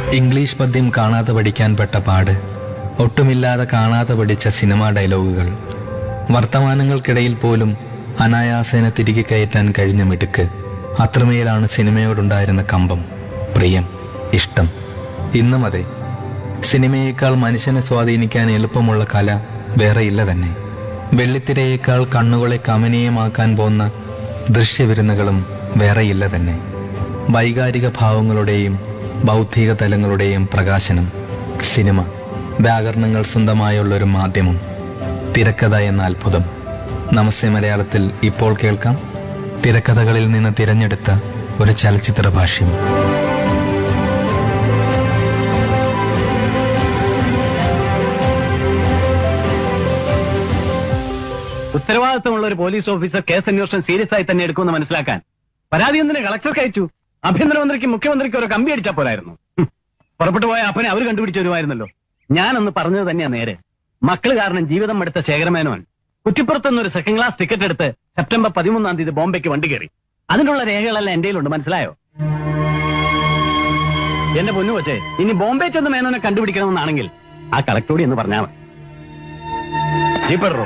English പദ്യം കാണാതെ പഠിക്കാൻ പെട്ട പാട് ഒട്ടുമില്ലാതെ കാണാതെ പഠിച്ച സിനിമാ ഡയലോഗുകൾ വർത്തമാനങ്ങൾക്കിടയിൽ പോലും അനായാസേന തിരികെ കയറ്റാൻ കഴിഞ്ഞ മിടുക്ക് അത്രമേലാണ് സിനിമയോടുണ്ടായിരുന്ന കമ്പം പ്രിയം ഇഷ്ടം ഇന്നും അതെ സിനിമയേക്കാൾ മനുഷ്യനെ സ്വാധീനിക്കാൻ എളുപ്പമുള്ള കല വേറെയില്ല തന്നെ വെള്ളിത്തിരയേക്കാൾ കണ്ണുകളെ കമനീയമാക്കാൻ പോന്ന ദൃശ്യവിരുന്നുകളും വേറെയില്ല തന്നെ വൈകാരിക ഭാവങ്ങളുടെയും ബൗദ്ധിക തലങ്ങളുടെയും പ്രകാശനം സിനിമ വ്യാകരണങ്ങൾ സ്വന്തമായുള്ള ഒരു മാധ്യമം തിരക്കഥ എന്ന അത്ഭുതം നമസ്തേ മലയാളത്തിൽ ഇപ്പോൾ കേൾക്കാം തിരക്കഥകളിൽ നിന്ന് തിരഞ്ഞെടുത്ത ഒരു ചലച്ചിത്ര ഭാഷ്യം ഉത്തരവാദിത്തമുള്ള ഒരു പോലീസ് ഓഫീസർ കേസ് അന്വേഷണം സീരിയസ് ആയി തന്നെ എടുക്കുമെന്ന് മനസ്സിലാക്കാൻ പരാതി എന്തിന് കളക്ടർക്ക് അയച്ചു ആഭ്യന്തരമന്ത്രിക്കും മുഖ്യമന്ത്രിക്കും ഒരു കമ്പി അടിച്ചാ പോരായിരുന്നു ഹും. പുറപ്പെട്ടു പോയ അപ്പനെ അവർ കണ്ടുപിടിച്ചു വരുമായിരുന്നല്ലോ ഞാനൊന്ന് പറഞ്ഞത് തന്നെയാ നേരെ മക്കള് കാരണം ജീവിതം എടുത്ത ശേഖരമേനോൻ കുറ്റിപ്പുറത്തുനിന്ന് ഒരു സെക്കൻഡ് ക്ലാസ് ടിക്കറ്റ് എടുത്ത് സെപ്റ്റംബർ പതിമൂന്നാം തീയതി ബോംബെക്ക് വണ്ടി കയറി അതിനുള്ള രേഖകളെല്ലാം എന്റെ കയ്യിലുണ്ട് മനസ്സിലായോ എന്റെ പൊന്നു കൊച്ചേ ഇനി ബോംബെ ചെന്ന് മേനോനെ കണ്ടുപിടിക്കണമെന്നാണെങ്കിൽ ആ കളക്ടറോട് എന്ന് പറഞ്ഞാൽ മതി ജീപ്പറോ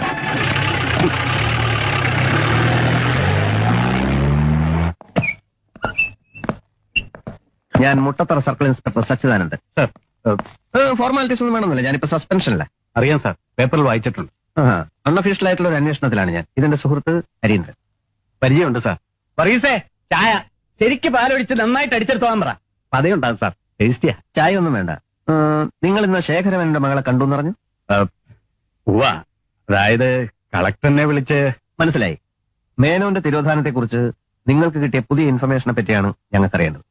ഞാൻ Muttathara circle inspector Sachidanandan sir formalities ഒന്നും വേണമെന്നില്ല ഞാനിപ്പോ സസ്പെൻഷനില്ല അറിയാം സാർ പേപ്പറിൽ വായിച്ചിട്ടുണ്ട് അൺഒഫീഷ്യൽ ആയിട്ടുള്ള ഒരു അന്വേഷണത്തിലാണ് ഞാൻ ഇതെന്റെ സുഹൃത്ത് ഹരീന്ദ്രൻ പരിചയമുണ്ട് സാർ പറയീസേ ചായ ശരിക്ക് പാലൊഴിച്ച് നന്നായിട്ട് അടിച്ചെടുത്തോളാൻ പറ പതയുണ്ടാകും സാർ ടേസ്റ്റിയാ ചായ ഒന്നും വേണ്ട ഏഹ്, നിങ്ങൾ ഇന്ന് ശേഖരമേനന്റെ മകളെ കണ്ടു എന്ന് പറഞ്ഞു ഉവ്വ അതായത് കളക്ടറിനെ വിളിച്ച് മനസ്സിലായി മേനോന്റെ തിരോധാനത്തെ കുറിച്ച് നിങ്ങൾക്ക് കിട്ടിയ പുതിയ ഇൻഫർമേഷനെ പറ്റിയാണ് ഞങ്ങൾക്ക് അറിയേണ്ടത്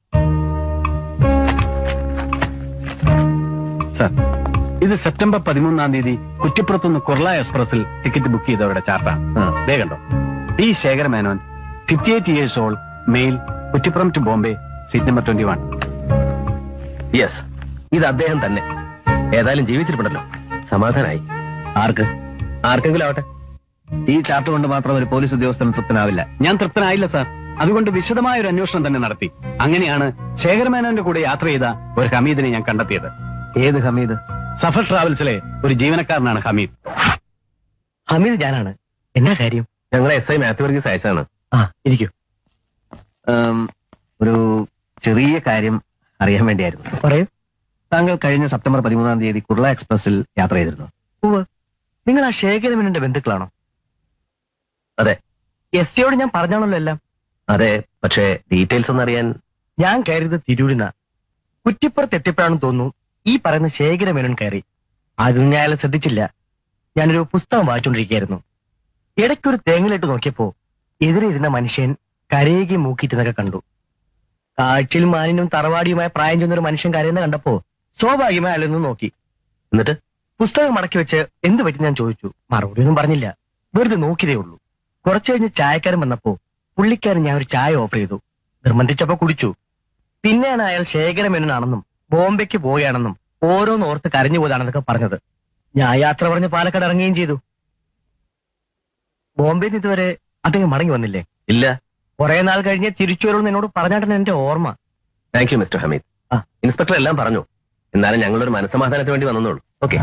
സാർ ഇത് സെപ്റ്റംബർ പതിമൂന്നാം തീയതി കുറ്റിപ്പുറത്തുനിന്ന് കുർള എക്സ്പ്രസിൽ ടിക്കറ്റ് ബുക്ക് ചെയ്തവരുടെ ചാർട്ടാണ് ആ, ദേ കണ്ടോ T Sekhara Menon fifty eight years old male Kuttippuram to Bombay seat number twenty one yes ഇത് അദ്ദേഹം തന്നെ ഏതായാലും ജീവിച്ചിട്ടുണ്ടല്ലോ സമാധാനായി ആർക്ക് ആർക്കെങ്കിലും ആവട്ടെ ഈ ചാർട്ട് കൊണ്ട് മാത്രം ഒരു പോലീസ് ഉദ്യോഗസ്ഥൻ തൃപ്തനാവില്ല ഞാൻ തൃപ്തനായില്ല സാർ അതുകൊണ്ട് വിശദമായ ഒരു അന്വേഷണം തന്നെ നടത്തി അങ്ങനെയാണ് ശേഖരമേനോന്റെ കൂടെ യാത്ര ചെയ്ത ഒരു ഹമീദിനെ ഞാൻ കണ്ടെത്തിയത് ഏത് ഹമീദ് സഫർ ട്രാവൽസിലെ ഒരു ജീവനക്കാരനാണ് ഹമീദ് ഹമീദ് ഞാനാണ് എന്നാ കാര്യം ഞങ്ങളെ എസ് ഐ മാത്യു വർഗീസ് അയച്ചാണ് ആ ഇരിക്കൂ ഏം, ഒരു ചെറിയ കാര്യം അറിയാൻ വേണ്ടിയായിരുന്നു പറയൂ താങ്കൾ കഴിഞ്ഞ സെപ്റ്റംബർ പതിമൂന്നാം തീയതി കുർള എക്സ്പ്രസിൽ യാത്ര ചെയ്തിരുന്നു നിങ്ങൾ ആ ശേഖരമേനന്റെ ബന്ധുക്കളാണോ അതെ എസ് സിയോട് ഞാൻ പറഞ്ഞാണല്ലോ എല്ലാം അതെ പക്ഷേ ഡീറ്റെയിൽസ് ഒന്നും അറിയാൻ ഞാൻ കയറിയത് തിരൂരിന കുറ്റിപ്പുറത്ത് എത്തിയപ്പോഴാണെന്ന് തോന്നുന്നു ഈ പറയുന്ന ശേഖരമേനോൻ കയറി അതൊന്നും ഞാൻ അയാളെ ശ്രദ്ധിച്ചില്ല ഞാനൊരു പുസ്തകം വായിച്ചുകൊണ്ടിരിക്കുകയായിരുന്നു ഇടയ്ക്കൊരു തേങ്ങലിട്ട് നോക്കിയപ്പോ എതിരെ ഇരുന്ന മനുഷ്യൻ കരയുകി മൂക്കിയിട്ടെന്നൊക്കെ കണ്ടു കാഴ്ചയിൽ മാനിനും തറവാടിയുമായ പ്രായം ചെന്ന ഒരു മനുഷ്യൻ കരയുന്ന കണ്ടപ്പോ സ്വാഭാവികമായി അയാളൊന്ന് നോക്കി എന്നിട്ട് പുസ്തകം മടക്കി വെച്ച് എന്ത് പറ്റി ഞാൻ ചോദിച്ചു മറുപടി ഒന്നും പറഞ്ഞില്ല വെറുതെ നോക്കിയതേ ഉള്ളൂ കുറച്ചു കഴിഞ്ഞ് ചായക്കാരൻ വന്നപ്പോ പുള്ളിക്കാരൻ ഞാൻ ഒരു ചായ ഓഫർ ചെയ്തു നിർബന്ധിച്ചപ്പോ കുടിച്ചു പിന്നെയാണ് അയാൾ ശേഖരമേനോനാണെന്നും ബോംബെക്ക് പോവുകയാണെന്നും ഓരോന്ന് ഓർത്ത് കരഞ്ഞു പോയതാണെന്നൊക്കെ പറഞ്ഞത് ഞാൻ യാത്ര പറഞ്ഞ് പാലക്കാട് ഇറങ്ങുകയും ചെയ്തു ബോംബെയിൽ നിന്ന് ഇതുവരെ അദ്ദേഹം മടങ്ങി വന്നില്ലേ ഇല്ല കുറെ നാൾ കഴിഞ്ഞ് തിരിച്ചു വരുമെന്ന് എന്നോട് പറഞ്ഞാട്ടാണ് എന്റെ ഓർമ്മ താങ്ക് യു മിസ്റ്റർ ഹമീദ് ആ. ഇൻസ്പെക്ടർ എല്ലാം പറഞ്ഞു എന്നാലും ഞങ്ങളൊരു മനസ്സമാധാനത്തിന് വേണ്ടി വന്നോളൂ ഓക്കെ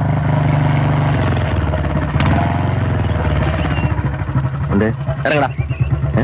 ഉണ്ട് ഇറങ്ങടാ ഏ?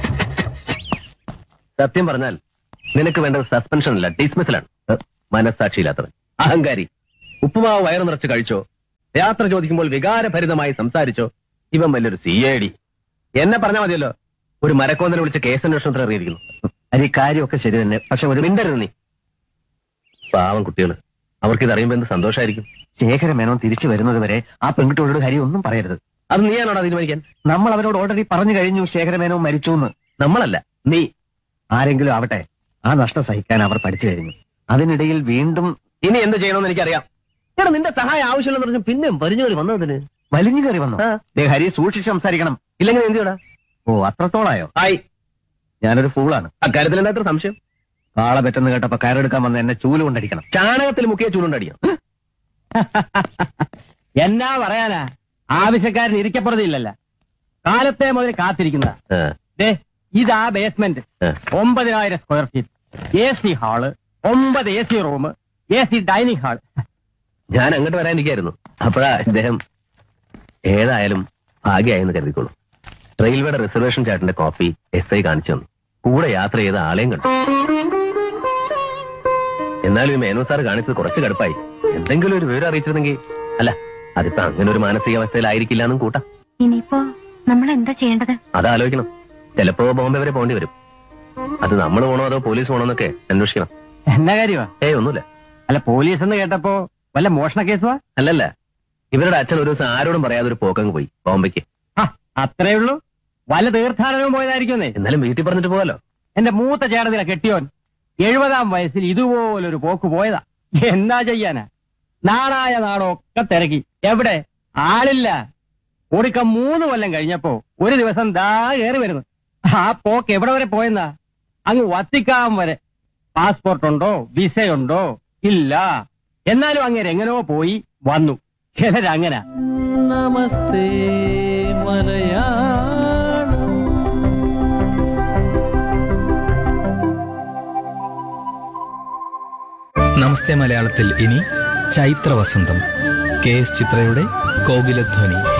സത്യം പറഞ്ഞാൽ നിനക്ക് വേണ്ടത് സസ്പെൻഷൻ അല്ല ഡിസ്മിസലാണ് ഏ, മനസ്സാക്ഷിയില്ലാത്തവൻ അഹങ്കാരി ഉപ്പുമാവ് വയറ് നിറച്ച് കഴിച്ചോ യാത്ര ചോദിക്കുമ്പോൾ വികാരഭരിതമായി സംസാരിച്ചോ ഇവൻ വലിയൊരു സി ഐ ഡി എന്നെ പറഞ്ഞാൽ മതിയല്ലോ ഒരു മരക്കോന്തനെ വിളിച്ച് കേസ് അന്വേഷണത്തിൽ ഇറങ്ങിയിരിക്കുന്നു അത് ഈ കാര്യമൊക്കെ ശരി തന്നെ പക്ഷെ ഒരു മിണ്ടരുത് നീ പാവം കുട്ടികൾ അവർക്ക് ഇത് അറിയുമ്പോൾ എന്ത് സന്തോഷമായിരിക്കും ശേഖര മേനോൻ തിരിച്ചു വരുന്നത് വരെ ആ പെൺകുട്ടിയോട് കാര്യം ഒന്നും പറയരുത് അത് നീയാണോടാ തീരുമാനിക്കാൻ നമ്മൾ അവരോട് ഓൾറെഡി പറഞ്ഞു കഴിഞ്ഞു ശേഖര മേനോൻ മരിച്ചു എന്ന് നമ്മളല്ല നീ ആരെങ്കിലും ആവട്ടെ ആ നഷ്ടം സഹിക്കാൻ അവർ പഠിച്ചു കഴിഞ്ഞു അതിനിടയിൽ വീണ്ടും ഇനി എന്ത് ചെയ്യണമെന്ന് എനിക്കറിയാം എടാ നിന്റെ സഹായം ആവശ്യമില്ലെന്ന് പറഞ്ഞു പിന്നെ വലിഞ്ഞൊരു വന്നതിന് വലിഞ്ഞു കയറി വന്നു ആ. ദേ ഹരി സൂക്ഷിച്ച് സംസാരിക്കണം ഇല്ലെങ്കിൽ എന്ത് ചെയ്യടാ ഓ അത്രത്തോളായോ ആയി ഞാനൊരു ഫൂളാണ് അക്കാര്യത്തിൽ എന്താ ഇത്ര സംശയം കാള പെട്ടെന്ന് കേട്ടപ്പോ കയറെടുക്കാൻ വന്ന് എന്നെ ചൂല് കൊണ്ടടിക്കണം ചാണകത്തിൽ മുക്കിയ ചൂടുണ്ടടിയോ എന്നാ പറയാനാ ആവശ്യക്കാരൻ ഇരിക്കപ്പുറതില്ലല്ല കാലത്തെ മുതൽ കാത്തിരിക്കുന്ന ദേ ഇതാ ബേസ്മെന്റ് ഏ. ഒമ്പതിനായിരം square feet A C hall ഒമ്പത് എ സി റൂം യെസ് ഈ ഡൈനിങ് ഹാൾ ഞാൻ അങ്ങോട്ട് വരാനിരിക്കായിരുന്നു അപ്പോഴാ ഇദ്ദേഹം ഏതായാലും ഭാഗ്യമായെന്ന് കരുതിക്കോളൂ റെയിൽവേയുടെ റിസർവേഷൻ ചാർട്ടിന്റെ കോപ്പി എസ് ഐ കാണിച്ചു തന്നു കൂടെ യാത്ര ചെയ്ത ആളെയും കണ്ടു എന്നാലും ഈ മേനോ സാർ കാണിച്ചത് കുറച്ച് കടുപ്പായി എന്തെങ്കിലും ഒരു വിവരം അറിയിച്ചിരുന്നെങ്കിൽ അല്ല അതിപ്പോ അങ്ങനെ ഒരു മാനസികാവസ്ഥയിലായിരിക്കില്ല എന്നും കൂട്ടാം ഇനിയിപ്പോ നമ്മൾ എന്താ ചെയ്യേണ്ടത് അതാലോചിക്കണം ചിലപ്പോ ബോംബെ വരെ പോകേണ്ടി വരും അത് നമ്മൾ പോണോ അതോ പോലീസ് പോണോ എന്നൊക്കെ അന്വേഷിക്കണം എന്നാ കാര്യമാ ഏയ് ഒന്നുമില്ല അല്ല പോലീസ് എന്ന് കേട്ടപ്പോ വല്ല മോഷണ കേസുവാ അല്ലല്ല ഇവരുടെ അച്ഛൻ ഒരു ദിവസം ആരോടും പറയാതെ ഒരു പോക്കങ്ങ് പോയി ബോംബെക്ക് ആ, അത്രേ ഉള്ളൂ വല്ല തീർത്ഥാടനവും പോയതായിരിക്കുന്നേ എന്നാലും വീട്ടിൽ പറഞ്ഞിട്ട് പോകാലോ എന്റെ മൂത്ത ചേട്ടത്തിലെ കെട്ടിയോൻ എഴുപതാം വയസ്സിൽ ഇതുപോലൊരു പോക്ക് പോയതാ എന്നാ ചെയ്യാനാ നാടായ നാടൊക്കെ തിരക്കി എവിടെ ആളില്ല ഒടുക്ക മൂന്ന് കൊല്ലം കഴിഞ്ഞപ്പോ ഒരു ദിവസം ദാ കയറി വരുന്നു ആ പോക്ക് എവിടെ വരെ പോയെന്നാ അങ്ങ് വത്തിക്കാൻ വരെ പാസ്പോർട്ട് ഉണ്ടോ വിസയുണ്ടോ ഇല്ല എന്നാലും അങ്ങനെ എങ്ങനെയോ പോയി വന്നു ചിലരങ്ങനെ നമസ്തേ മലയാളം നമസ്തേ മലയാളത്തിൽ ഇനി ചൈത്രവസന്തം കെ എസ് ചിത്രയുടെ കോകിലധ്വനി